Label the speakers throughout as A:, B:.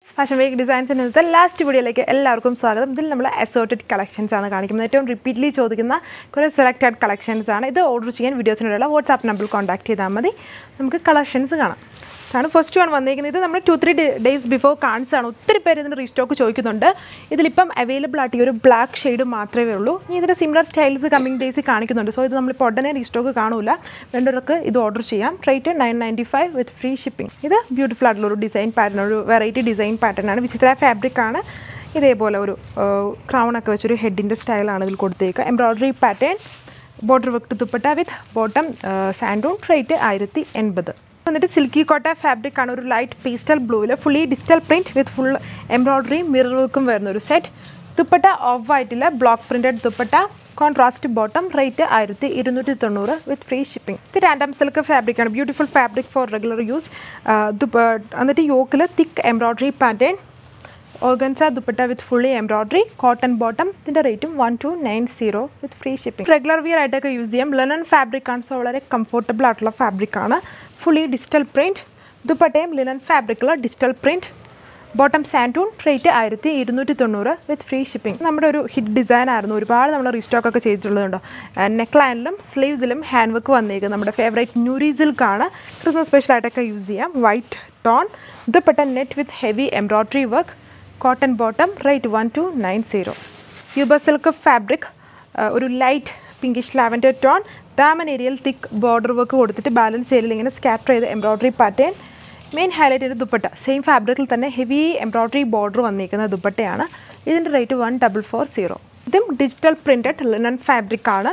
A: fashion week ഡിസൈൻസിൻ്റെ ഇന്നത്തെ last വീഡിയോയിലേക്ക് എല്ലാവർക്കും സ്വാഗതം ഇതിൽ നമ്മൾ അസോർട്ടഡ് കളക്ഷൻസ് ആണ് കാണിക്കുന്നത് ഏറ്റവും റിപ്പീറ്റ്ലി ചോദിക്കുന്ന കുറേ സെലക്റ്റഡ് കളക്ഷൻസ് ആണ് ഇത് ഓർഡർ ചെയ്യാൻ വീഡിയോസിനുള്ള വാട്സാപ്പ് നമ്പറിൽ കോൺടാക്ട് ചെയ്താൽ മതി നമുക്ക് കളക്ഷൻസ് കാണാം ഇതാണ് ഫസ്റ്റ് വൺ വന്നിരിക്കുന്നത് ഇത് നമ്മൾ ടു ത്രീ ഡേയ്സ് ബിഫോർ കാണിച്ചതാണ് ഒത്തിരി പേര് ഇതിന് റീസ്റ്റോക്ക് ചോദിക്കുന്നുണ്ട് ഇതിലിപ്പം അവൈലബിൾ ആയിട്ട് ഈ ഒരു ബ്ലാക്ക് ഷെയ്ഡ് മാത്രമേ ഉള്ളൂ ഇനി ഇതിൻ്റെ സിമിലർ സ്റ്റൈൽസ് കമ്മിങ് ഡേയ്സ് കാണിക്കുന്നുണ്ട് സോ ഇത് നമ്മളിപ്പോൾ ഉടനെ റീസ്റ്റോക്ക് കാണൂല വേണ്ടവർക്ക് ഇത് ഓർഡർ ചെയ്യാം rate nine ninety five with free shipping ഇത് ബ്യൂട്ടിഫുൾ ആയിട്ടുള്ള ഒരു ഡിസൈൻ പാറ്റേൺ ഒരു വെറൈറ്റി ഡിസൈൻ പാറ്റേൺ ആണ് വിചിത്ര ഫാബ്രിക് ആണ് ഇതേപോലെ ഒരു ക്രൗൺ ഒക്കെ വെച്ചൊരു ഹെഡിൻ്റെ സ്റ്റൈലാണ് ഇതിൽ കൊടുത്തേക്കുക embroidery pattern border work dupatta with bottom santoon rate ആയിരത്തി എൺപത് എന്നിട്ട് സിൽക്കി കോട്ട ഫാബ്രിക് ആണ് ഒരു ലൈറ്റ് പേസ്റ്റൽ ബ്ലൂവിൽ fully digital print with full embroidery mirror വർക്കും വരുന്ന ഒരു സെറ്റ് ദുപ്പട്ട ഓഫ് വൈറ്റിൽ block printed dupatta contrast bottom rate ആയിരത്തി ഇരുന്നൂറ്റി തൊണ്ണൂറ് വിത്ത് ഫ്രീ ഷിപ്പിംഗ് ഇത് റാൻഡം സിൽക്ക് ഫാബ്രിക് ആണ് beautiful fabric for regular use എന്നിട്ട് യോക്കിൽ thick embroidery pattern organza dupatta with fully embroidery cotton bottom ഇതിൻ്റെ റേറ്റും one two nine zero with free shipping regular wear ആയിട്ടൊക്കെ യൂസ് ചെയ്യാം ലിനൻ ഫാബ്രിക് ആണ് so വളരെ കംഫർട്ടബിൾ ആയിട്ടുള്ള ഫാബ്രിക് ആണ് ഫുള്ളി ഡിജിറ്റൽ പ്രിൻറ്റ് ദുപ്പട്ടയും ലിനൻ ഫാബ്രിക്കിൽ digital print bottom santoon rate ആയിരത്തി ഇരുന്നൂറ്റി തൊണ്ണൂറ് വിത്ത് ഫ്രീ ഷിപ്പിംഗ് നമ്മുടെ ഒരു ഹിറ്റ് ഡിസൈൻ ആയിരുന്നു ഒരുപാട് നമ്മൾ റീസ്റ്റോക്ക് ഒക്കെ ചെയ്തിട്ടുള്ളതുണ്ടോ നെക്ക് ലൈനിലും സ്ലീവ്സിലും ഹാൻഡ് വർക്ക് വന്നേക്കും നമ്മുടെ ഫേവറേറ്റ് ന്യൂരി സിൽക്കാണ് ക്രിസ്മസ് സ്പെഷ്യലായിട്ടൊക്കെ യൂസ് ചെയ്യാം white tone dupatta net with heavy embroidery work cotton bottom rate one two nine zero യൂബർ സിൽക്ക് ഫാബ്രിക് ഒരു ലൈറ്റ് പിങ്കിഷ് ലാവൻഡർ ടോൺ ഡാമൻ ഏരിയയിൽ തിക്ക് ബോർഡർ വർക്ക് കൊടുത്തിട്ട് ബാലൻസ് ഏരിയയിൽ ഇങ്ങനെ സ്കാറ്റർ ചെയ്ത് എംബ്രോയ്ഡറി പാറ്റേൺ മെയിൻ ഹൈലൈറ്റ് ചെയ്ത് ദുപ്പട്ട സെയിം ഫാബ്രിക്കിൽ തന്നെ ഹെവി എംബ്രോയ്ഡറി ബോർഡർ വന്നിരിക്കുന്ന ദുപ്പട്ടയാണ് ഇതിൻ്റെ rate one double four zero ഇതും ഡിജിറ്റൽ പ്രിൻറ്റഡ് ലിനൻ ഫാബ്രിക് ആണ്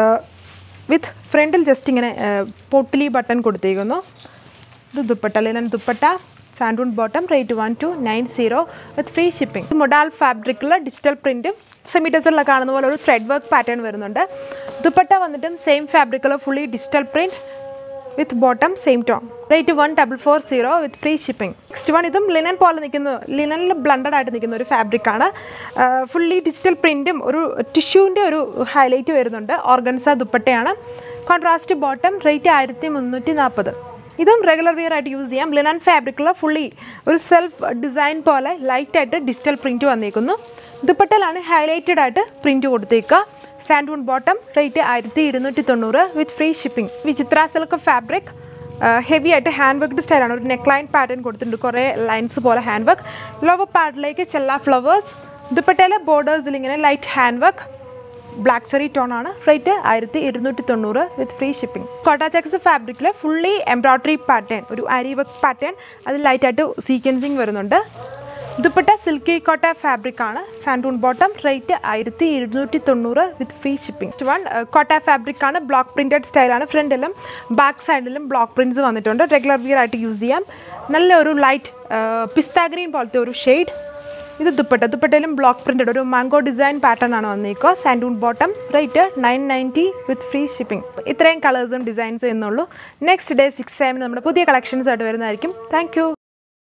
A: വിത്ത് ഫ്രണ്ടിൽ ജസ്റ്റ് ഇങ്ങനെ പൊട്ടിലി ബട്ടൺ കൊടുത്തിരിക്കുന്നു ഇത് dupatta linen dupatta santoon bottom rate one two nine zero with free shipping modal ഫാബ്രിക്കിൽ ഡിജിറ്റൽ പ്രിൻറ്റും സെമി ഡെസറിൽ കാണുന്ന പോലെ ഒരു ത്രെഡ് വർക്ക് പാറ്റേൺ വരുന്നുണ്ട് ദുപ്പട്ട വന്നിട്ടും സെയിം ഫാബ്രിക്കിൽ fully digital print with bottom same tone rate one double four zero with free shipping next one ഇതും ലിനൻ പോലെ നിൽക്കുന്ന ലിനനിൽ ബ്ലണ്ടഡ് ആയിട്ട് നിൽക്കുന്ന ഒരു ഫാബ്രിക് ആണ് ഫുള്ളി ഡിജിറ്റൽ പ്രിൻറ്റും ഒരു ടിഷ്യൂവിൻ്റെ ഒരു ഹൈലൈറ്റ് വരുന്നുണ്ട് ഓർഗൻസ ദുപ്പട്ടയാണ് കോൺട്രാസ്റ്റ് ബോട്ടം റേറ്റ് ആയിരത്തി മുന്നൂറ്റി നാൽപ്പത് ഇതും റെഗുലർ വിയർ ആയിട്ട് യൂസ് ചെയ്യാം ലിനൻ ഫാബ്രിക്കിൽ ഫുള്ളി ഒരു സെൽഫ് ഡിസൈൻ പോലെ ലൈറ്റായിട്ട് ഡിജിറ്റൽ പ്രിൻറ്റ് വന്നേക്കുന്നു ദുപ്പട്ടയിലാണ് ഹൈലൈറ്റഡ് ആയിട്ട് പ്രിൻറ്റ് കൊടുത്തേക്കുക സാൻഡൂൺ ബോട്ടം റേറ്റ് ആയിരത്തി ഇരുന്നൂറ്റി തൊണ്ണൂറ് with free shipping Vichitra silk fabric heavy ആയിട്ട് ഹാൻഡ് വർക്ക്ഡ് സ്റ്റൈലാണ് ഒരു നെക്ക് ലൈൻ പാറ്റേൺ കൊടുത്തിട്ടുണ്ട് കുറേ ലൈൻസ് പോലെ ഹാൻഡ് വർക്ക് ലോവർ പാർട്ടിലേക്ക് ചെല്ല ഫ്ലവേഴ്സ് ദുപ്പട്ടയിലെ ബോർഡേഴ്സിൽ ഇങ്ങനെ light hand work black cherry tone ആണ് റേറ്റ് ആയിരത്തി ഇരുന്നൂറ്റി തൊണ്ണൂറ് with free shipping Kota checks ഫാബ്രിക്കിൽ ഫുള്ളി എംബ്രോയ്ഡറി പാറ്റേൺ ഒരു അരി വർക്ക് പാറ്റേൺ അത് ലൈറ്റായിട്ട് സീക്വൻസിങ് വരുന്നുണ്ട് ദുപ്പട്ട സിൽക്കി കോട്ട ഫാബ്രിക് ആണ് സാൻഡൂൺ ബോട്ടം റേറ്റ് ആയിരത്തി ഇരുന്നൂറ്റി തൊണ്ണൂറ് with free shipping one Kota fabric ആണ് ബ്ലോക്ക് പ്രിൻറ്റഡ് സ്റ്റൈലാണ് ഫ്രണ്ടിലും ബാക്ക് സൈഡിലും ബ്ലോക്ക് പ്രിൻറ്റ്സ് വന്നിട്ടുണ്ട് റെഗുലർ വിയർ ആയിട്ട് യൂസ് ചെയ്യാം നല്ലൊരു ലൈറ്റ് പിസ്ത ഗ്രീൻ പോലത്തെ ഒരു ഷെയ്ഡ് ഇത് ദുപ്പട്ട ദുപ്പട്ടയിലും ബ്ലോക്ക് പ്രിൻറ്റഡ് ഒരു മാംഗോ ഡിസൈൻ പാറ്റേൺ ആണ് വന്നേക്കുക santoon bottom rate nine ninety with free shipping ഇത്രയും കളേഴ്സും ഡിസൈൻസും എന്നുള്ളൂ നെക്സ്റ്റ് ഡേ സിക്സ് എം നമ്മുടെ പുതിയ കളക്ഷൻസ് ആയിട്ട് വരുന്നതായിരിക്കും താങ്ക്